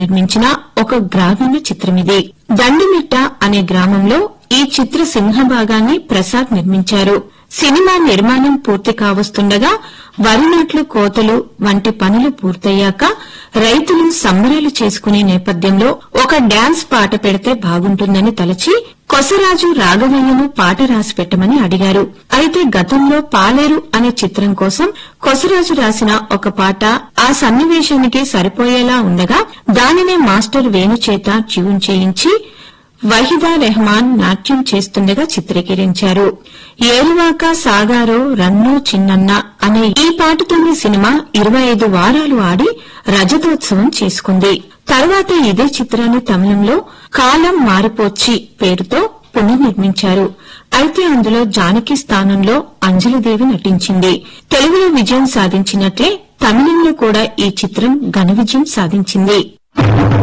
నిర్మించిన ఒక గ్రామీణ చిత్రమిది దండిమిట్ట అనే గ్రామంలో ఈ చిత్ర సింహభాగాన్ని ప్రసాద్ నిర్మించారు సినిమా నిర్మాణం పూర్తి కావస్తుండగా వరి నాట్లు కోతలు వంటి పనులు పూర్తయ్యాక రైతులు సంబరాలు చేసుకునే నేపథ్యంలో ఒక డాన్స్ పాట పెడితే బాగుంటుందని తలచి కొసరాజు రాఘవయ్యను పాట రాసి పెట్టమని అడిగారు అయితే గతంలో పాలేరు అనే చిత్రం కోసం కొసరాజు రాసిన ఒక పాట ఆ సన్నివేశానికి సరిపోయేలా ఉండగా దానినే మాస్టర్ వేణు చేత ట్యూన్ చేయించి వహిదా రెహమాన్ నాట్యం చేస్తుండగా చిత్రీకరించారు ఏరువాక సాగారో రన్నో చిన్నన్న అనే ఈ పాటతోనే సినిమా ఇరవై ఐదు వారాలు ఆడి రజతోత్సవం చేసుకుంది తర్వాత ఇదే చిత్రాన్ని తమిళంలో కాలం మారిపోచ్చి పేరుతో పునర్నిర్మించారు అయితే అందులో జానకి స్థానంలో అంజలిదేవి నటించింది తెలుగులో విజయం సాధించినట్లే తమిళంలో కూడా ఈ చిత్రం ఘన విజయం సాధించింది